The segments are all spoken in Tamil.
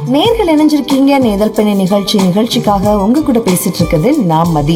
நேர்கள் இணைஞ்சிருக்கீங்க நேதல் பெண்ணை நிகழ்ச்சி நிகழ்ச்சிக்காக உங்க கூட பேசிட்டு இருக்குது நான் மதி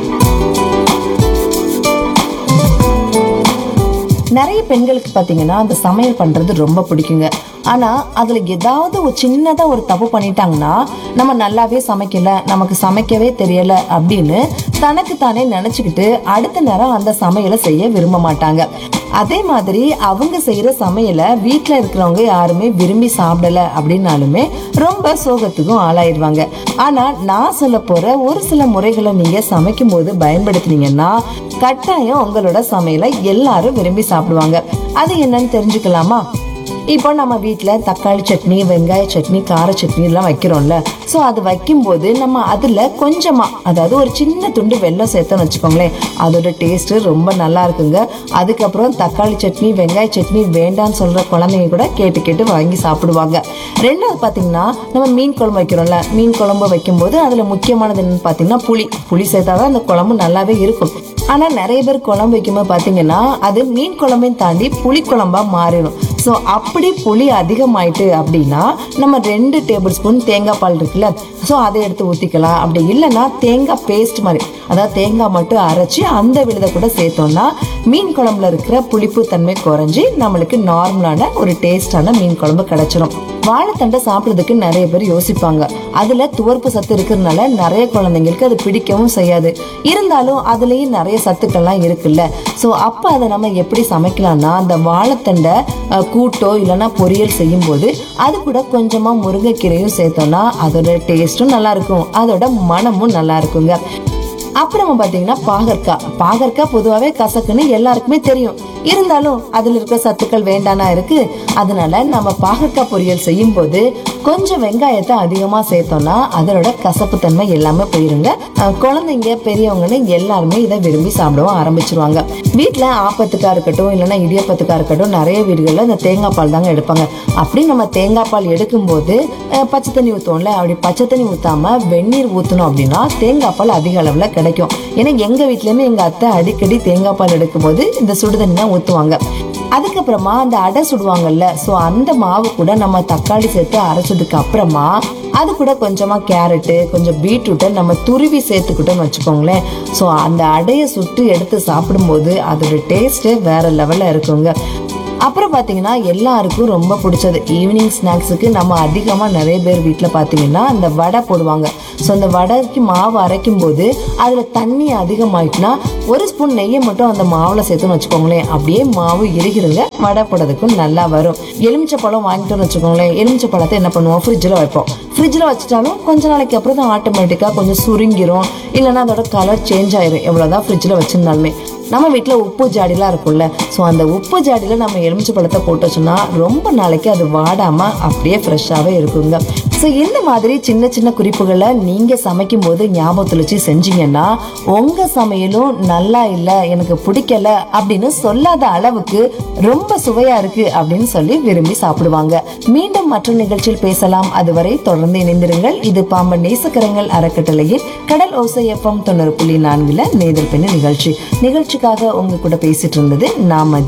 நிறைய பெண்களுக்கு பாத்தீங்கன்னா அந்த சமையல் பண்றது ரொம்ப பிடிக்குங்க ஆனா அதுல ஏதாவது ஒரு சின்னதா ஒரு தப்பு பண்ணிட்டாங்கன்னா நம்ம நல்லாவே சமைக்கல நமக்கு சமைக்கவே தெரியல அப்படின்னு தனக்கு தானே நினைச்சுக்கிட்டு அடுத்த நேரம் அந்த சமையலை செய்ய விரும்ப மாட்டாங்க அதே மாதிரி அவங்க செய்யற சமையலை வீட்ல இருக்கிறவங்க யாருமே விரும்பி சாப்பிடல அப்படின்னாலுமே ரொம்ப சோகத்துக்கும் ஆளாயிடுவாங்க ஆனா நான் சொல்ல போற ஒரு சில முறைகளை நீங்க சமைக்கும் போது பயன்படுத்தினீங்கன்னா கட்டாயம் உங்களோட சமையலை எல்லாரும் விரும்பி சாப்பிடுவாங்க அது என்னன்னு தெரிஞ்சுக்கலாமா இப்போ நம்ம வீட்டில் தக்காளி சட்னி வெங்காய சட்னி கார சட்னி எல்லாம் வைக்கிறோம்ல ஸோ அது வைக்கும்போது நம்ம அதில் கொஞ்சமாக அதாவது ஒரு சின்ன துண்டு வெல்லம் சேர்த்தோம்னு வச்சுக்கோங்களேன் அதோட டேஸ்ட்டு ரொம்ப நல்லா இருக்குங்க அதுக்கப்புறம் தக்காளி சட்னி வெங்காய சட்னி வேண்டாம்னு சொல்கிற குழந்தைங்க கூட கேட்டு கேட்டு வாங்கி சாப்பிடுவாங்க ரெண்டாவது பார்த்தீங்கன்னா நம்ம மீன் குழம்பு வைக்கிறோம்ல மீன் குழம்பு வைக்கும்போது அதில் முக்கியமானது என்னன்னு பார்த்தீங்கன்னா புளி புளி சேர்த்தாதான் அந்த குழம்பு நல்லாவே இருக்கும் ஆனா நிறைய பேர் குழம்பு வைக்கும்போது பாத்தீங்கன்னா அது மீன் குழம்பையும் தாண்டி புளி குழம்பா மாறிடும் ஸோ அப்படி புளி அதிகமாயிட்டு அப்படின்னா நம்ம ரெண்டு டேபிள் ஸ்பூன் தேங்காய் பால் இருக்குல்ல ஸோ அதை எடுத்து ஊற்றிக்கலாம் அப்படி இல்லைன்னா தேங்காய் பேஸ்ட் மாதிரி அதாவது தேங்காய் மட்டும் அரைச்சி அந்த விழுதை கூட சேர்த்தோம்னா மீன் குழம்புல இருக்கிற புளிப்பு தன்மை குறைஞ்சி நம்மளுக்கு நார்மலான ஒரு டேஸ்டான மீன் குழம்பு கிடைச்சிரும் வாழைத்தண்டை சாப்பிட்றதுக்கு நிறைய பேர் யோசிப்பாங்க அதுல துவர்ப்பு சத்து இருக்கிறதுனால நிறைய குழந்தைங்களுக்கு அது பிடிக்கவும் செய்யாது இருந்தாலும் அதுலயும் நிறைய சத்துக்கள்லாம் இருக்குல்ல ஸோ அப்போ அதை நம்ம எப்படி சமைக்கலாம்னா அந்த வாழைத்தண்டை அஹ், கூட்டோ இல்லைன்னா பொரியல் செய்யும்போது அது கூட கொஞ்சமா முருங்கைக்கீரையும் சேர்த்தோம்னா அதோட டேஸ்ட்டும் நல்லா இருக்கும் அதோட மனமும் நல்லா இருக்குங்க அப்புறமா பாத்தீங்கன்னா பாகற்காய் பாகற்காய் பொதுவாகவே கசக்குன்னு எல்லாருக்குமே தெரியும் இருந்தாலும் அதுல இருக்க சத்துக்கள் வேண்டானா இருக்கு அதனால நம்ம பாகற்காய் பொரியல் செய்யும் போது கொஞ்சம் வெங்காயத்தை அதிகமா சேர்த்தோம்னா அதோட கசப்பு தன்மை எல்லாமே போயிருங்க அஹ் குழந்தைங்க பெரியவங்கன்னு எல்லாருமே இதை விரும்பி சாப்பிடவும் ஆரம்பிச்சிருவாங்க வீட்டுல ஆப்பத்துக்கா இருக்கட்டும் இல்லைன்னா இடியப்பத்துக்கா இருக்கட்டும் நிறைய வீடுகள்ல இந்த தேங்காய் பால் தாங்க எடுப்பாங்க அப்படி நம்ம தேங்காய் பால் எடுக்கும்போது அஹ் பச்சை தண்ணி ஊற்றுவோம்ல அப்படி பச்சை தண்ணி ஊத்தாம வெந்நீர் ஊற்றணும் அப்படின்னா தேங்காய் பால் அதிக அளவில் கிடைக்கும் ஏன்னா எங்க வீட்லயுமே எங்க அத்தை அடிக்கடி தேங்காய் பால் எடுக்கும்போது இந்த சுடுதண்ணி தான் ஊற்றுவாங்க அதுக்கப்புறமா அந்த அடை சுடுவாங்கல்ல ஸோ அந்த மாவு கூட நம்ம தக்காளி சேர்த்து அரைச்சதுக்கு அப்புறமா அது கூட கொஞ்சமா கேரட்டு கொஞ்சம் பீட்ரூட்டை நம்ம துருவி சேர்த்துக்கிட்டோம்னு வச்சுக்கோங்களேன் ஸோ அந்த அடையை சுட்டு எடுத்து சாப்பிடும்போது அதோட டேஸ்ட்டு வேற லெவலில் இருக்குங்க அப்புறம் பார்த்தீங்கன்னா எல்லாருக்கும் ரொம்ப பிடிச்சது ஈவினிங் ஸ்நாக்ஸுக்கு நம்ம அதிகமாக நிறைய பேர் வீட்டில் பார்த்தீங்கன்னா அந்த வடை போடுவாங்க ஸோ அந்த வடைக்கு மாவு அரைக்கும் போது அதில் தண்ணி அதிகமாயிட்டுனா ஒரு ஸ்பூன் நெய்யை மட்டும் அந்த மாவில் சேர்த்துன்னு வச்சுக்கோங்களேன் அப்படியே மாவு இறுகிருங்க வடை போடுறதுக்கும் நல்லா வரும் எலுமிச்சை பழம் வாங்கிட்டோம்னு வச்சுக்கோங்களேன் எலுமிச்சை பழத்தை என்ன பண்ணுவோம் ஃப்ரிட்ஜில் வைப்போம் ஃப்ரிட்ஜில் வச்சுட்டாலும் கொஞ்ச நாளைக்கு அப்புறம் தான் ஆட்டோமேட்டிக்காக கொஞ்சம் சுருங்கிரும் இல்லைன்னா அதோட கலர் சேஞ்ச் ஆயிரும் எவ்வளோதான் ஃப்ரிட்ஜில் வச்சிருந்தாலுமே நம்ம வீட்டில் உப்பு ஜாடிலாம் இருக்கும்ல ஸோ அந்த உப்பு ஜாடியில் நம்ம எலுமிச்சை பழத்தை போட்டு வச்சோம்னா ரொம்ப நாளைக்கு அது வாடாமல் அப்படியே ஃப்ரெஷ்ஷாகவே இருக்குங்க ஸோ இந்த மாதிரி சின்ன சின்ன குறிப்புகளை நீங்கள் சமைக்கும் போது ஞாபகத்தில் வச்சு செஞ்சீங்கன்னா உங்கள் சமையலும் நல்லா இல்லை எனக்கு பிடிக்கல அப்படின்னு சொல்லாத அளவுக்கு ரொம்ப சுவையாக இருக்கு அப்படின்னு சொல்லி விரும்பி சாப்பிடுவாங்க மீண்டும் மற்ற நிகழ்ச்சியில் பேசலாம் அதுவரை தொடர்ந்து இணைந்திருங்கள் இது பாம்பன் நேசக்கரங்கள் அறக்கட்டளையின் கடல் ஓசை எஃப்எம் தொண்ணூறு புள்ளி நான்குல நேதல் பெண்ணு நிகழ்ச்சி நிகழ்ச்சிக்காக உங்க கூட பேசிட்டு இருந்தது நாம